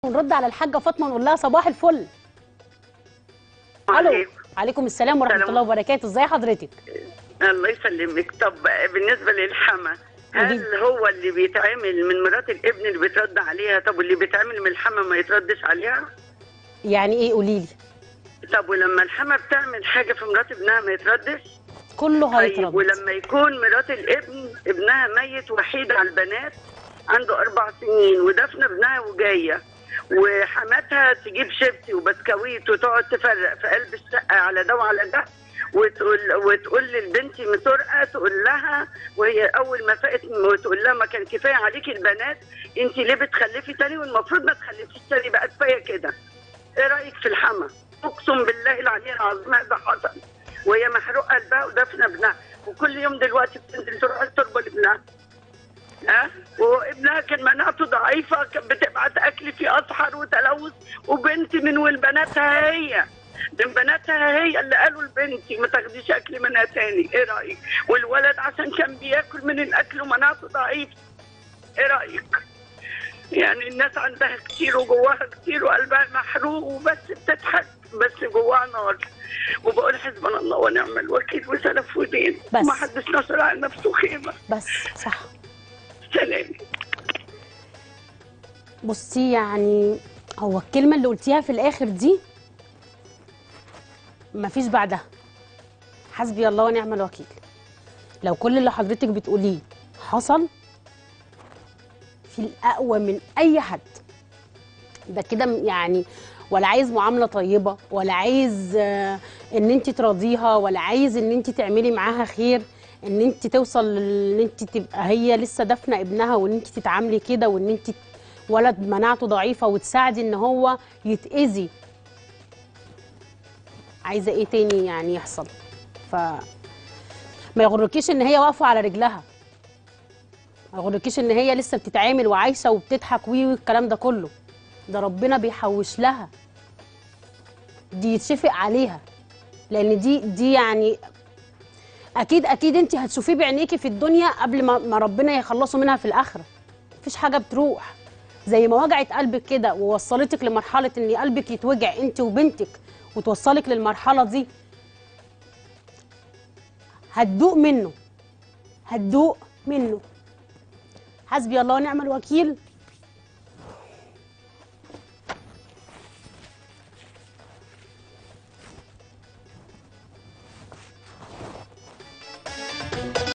ونرد على الحاجه فاطمه نقول لها صباح الفل الو عليكم. عليكم السلام ورحمه سلام. الله وبركاته ازي حضرتك الله يسلمك طب بالنسبه للحما هل قولي. هو اللي بيتعمل من مرات الابن اللي بيترد عليها طب واللي بيتعمل من الحما ما يتردش عليها يعني ايه قولي لي طب ولما الحما بتعمل حاجه في مرات ابنها ما يتردش كله طيب هيترد ولما يكون مرات الابن ابنها ميت وحيد على البنات عنده اربع سنين ودفن ابنها وجايه وحماتها تجيب شيبسي وبسكويت وتقعد تفرق في قلب الشقه على ده وعلى ده وتقول وتقول للبنت مسرقه تقول لها وهي اول ما فقت وتقول لها ما كان كفايه عليكي البنات انت ليه بتخلفي تاني والمفروض ما تخلفيش تاني بقى كفايه كده ايه رايك في الحما اقسم بالله العلي العظيم هذا حصل وهي محروقه قلبها ودفن ابنها وكل يوم دلوقتي بتنزل تروح التربه لابنها ها وابنها كان مناعته ضعيفه كانت بتبعت اكل فيه اسحر وتلوث وبنت من ولبناتها هي من بناتها هي اللي قالوا لبنتي ما تاخديش اكل منها تاني ايه رايك والولد عشان كان بياكل من الاكل ومناعته ضعيفه ايه رايك يعني الناس عندها كتير وجواها كتير وقلبها محروق وبس بتضحك بس جواها نار وبقول حسبنا الله ونعم الوكيل وسلف ودين بس. ما حدش نصر على نفسه خيمه بس صح سلام بصي يعني هو الكلمه اللي قلتيها في الاخر دي مفيش بعدها حسبي الله ونعم الوكيل لو كل اللي حضرتك بتقوليه حصل في الاقوى من اي حد ده كده م- يعني ولا عايز معامله طيبه ولا عايز آه، ان انت تراضيها ولا عايز ان انت تعملي معاها خير ان انت توصل ان انت تبقى هي لسه دافنه ابنها وان انت تتعاملي كده وان انت ولد مناعته ضعيفه وتساعدي ان هو يتاذي عايزه ايه تاني يعني يحصل ف ما يغركيش ان هي واقفه على رجلها ما يغركيش ان هي لسه بتتعامل وعايشه وبتضحك وي والكلام ده كله ده ربنا بيحوش لها دي يتشفق عليها لان دي دي يعني اكيد اكيد انت هتشوفيه بعينيكي في الدنيا قبل ما, ما ربنا يخلصوا منها في الاخره مفيش حاجه بتروح زي ما وجعت قلبك كده ووصلتك لمرحله ان قلبك يتوجع انت وبنتك وتوصلك للمرحله دي هتدوق منه هتدوق منه حسبي الله ونعم الوكيل